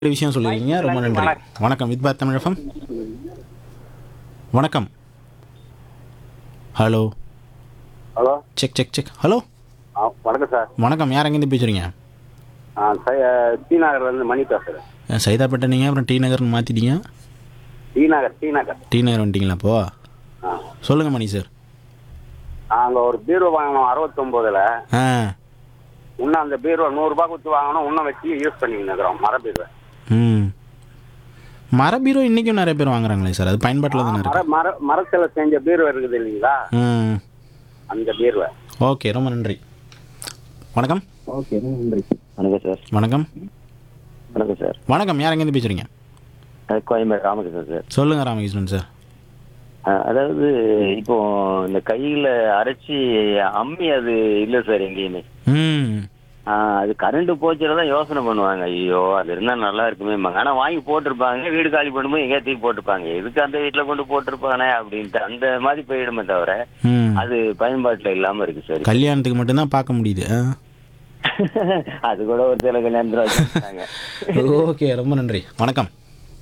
ஒரு விஷயம் சொல்லிருக்கீங்க ரொம்ப நன்றி வணக்கம் வித் பார் தமிழகம் வணக்கம் hello hello check check check hello ஆ வணக்கம் சார் வணக்கம் யார் எங்கேருந்து பேசுகிறீங்க ஆ சை- டி நகர்லேருந்து மணி பேசுகிறேன் சைதாப்பேட்டை நீங்கள் அப்புறம் டி நகர்னு மாற்றிட்டீங்க டி நகர் டி நகர் டி நகர் வந்துட்டீங்களா அப்போ ஆ சொல்லுங்கள் மணி சார் அங்கே ஒரு பீரோ வாங்கினோம் அறுபத்தொம்போதில் ஆ இன்னும் அந்த பீரோ நூறுரூபா கொடுத்து வாங்கினோம் இன்னும் வச்சு யூஸ் பண்ணிக்கின்னு இருக்கிறோம் மர பீரோ ம் மர பீரோ இன்றைக்கும் நிறைய பேர் வாங்குறாங்களே சார் அது பயன்பாட்டில் தானே மர இருக்கு மர மரத்தில் செஞ்ச பீரோ இருக்குது இல்லைங்களா ம் அந்த பீரோ ஓகே ரொம்ப நன்றி வணக்கம் ஓகே நன்றி வணக்கம் சார் வணக்கம் வணக்கம் சார் வணக்கம் யார் எங்கேருந்து பேசுகிறீங்க கோயம்பேடு ராமகிருஷ்ணன் சார் சொல்லுங்கள் ராமகிருஷ்ணன் சார் அதாவது இப்போ இந்த கையில் அரைச்சி அம்மி அது இல்லை சார் எங்கேயுமே ம் ஆ, அது கரண்ட் போச்சுல தான் யோசனை பண்ணுவாங்க ஐயோ அது இருந்தா நல்லா இருக்குமே ஆனா வாங்கி போட்டிருப்பாங்க வீடு காலி பண்ணும்போது எங்கேயா தூக்கி போட்டிருப்பாங்க எதுக்கு அந்த வீட்டுல கொண்டு போட்டிருப்பானே அப்படின்ட்டு அந்த மாதிரி போயிடுமே தவிர ம் அது பயன்பாட்டுல இல்லாம இருக்கு சார் கல்யாணத்துக்கு மட்டும்தான் பார்க்க முடியுது ஆ அது கூட ஒரு சில கல்யாணத்துல வச்சிருக்காங்க ஓகே ரொம்ப நன்றி வணக்கம்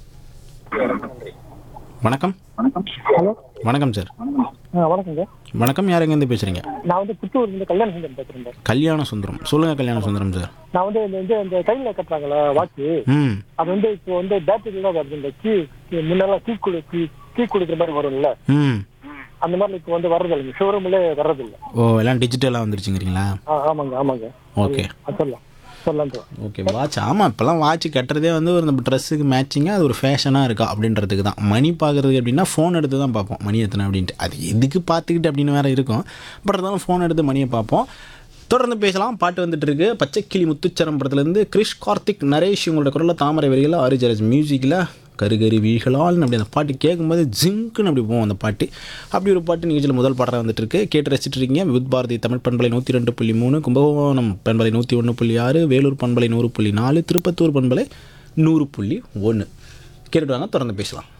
வணக்கம் ஹலோ வணக்கம் சார் ஆ வணக்கங்க வணக்கம் யார் எங்கேருந்து பேசுகிறீங்க நான் வந்து புத்தூர்லேருந்து கல்யாண சுந்தரம் பேசுகிறேன் சார் கல்யாண சுந்தரம் சொல்லுங்கள் கல்யாண சுந்தரம் சார் நான் வந்து இந்த வந்து இந்த கையில் கட்டுறாங்களா வாட்ச் ம் அது வந்து இப்போ வந்து பேட்டரிலாம் வருது இந்த கீ முன்னெல்லாம் கீ கொடு கீ கீ கொடுக்குற மாதிரி வரும்ல ம் அந்த மாதிரி இப்போ வந்து வர்றதில்லைங்க ஷோரூம்ல வர்றதில்ல ஓ எல்லாம் டிஜிட்டலாக வந்துருச்சுங்கிறீங்களா ஆ ஆமாங்க ஆமாங்க ஓகே அது சொல்லலாம் சொல்லலாம் சார் ஓகே வாட்ச் ஆமாம் இப்போல்லாம் வாட்ச் கட்டுறதே வந்து ஒரு நம்ம ட்ரெஸ்ஸுக்கு மேட்சிங்காக அது ஒரு ஃபேஷனாக இருக்கா அப்படின்றதுக்கு தான் மணி பார்க்குறதுக்கு எப்படின்னா ஃபோன் எடுத்து தான் பார்ப்போம் மணி எத்தனை அப்படின்ட்டு அது எதுக்கு பார்த்துக்கிட்டு அப்படின்னு வேறு இருக்கும் பட் இருந்தாலும் ஃபோன் எடுத்து மணியை பார்ப்போம் தொடர்ந்து பேசலாம் பாட்டு வந்துட்டு இருக்கு பச்சைக்கிளி முத்துச்சரம் படத்துலேருந்து கிரிஷ் கார்த்திக் நரேஷ் இவங்களோட குரலில் தாமரை வரிகளில் ஆரிஜரஸ் மியூசிக்கில் கருகரி வீழ்களால் அப்படி அந்த பாட்டு கேட்கும்போது ஜிங்க்குன்னு அப்படி போகும் அந்த பாட்டு அப்படி ஒரு பாட்டு நிகழ்ச்சியில் முதல் பாடலாக வந்துட்டு இருக்கு கேட்டு ரசிச்சுட்டு இருக்கீங்க வித் பாரதி தமிழ் பண்பலை நூற்றி ரெண்டு புள்ளி மூணு கும்பகோணம் பண்பலை நூற்றி ஒன்று புள்ளி ஆறு வேலூர் பண்பலை நூறு புள்ளி நாலு திருப்பத்தூர் பண்பலை நூறு புள்ளி ஒன்று கேட்டுட்டு வாங்க தொடர்ந்து பேசலாம்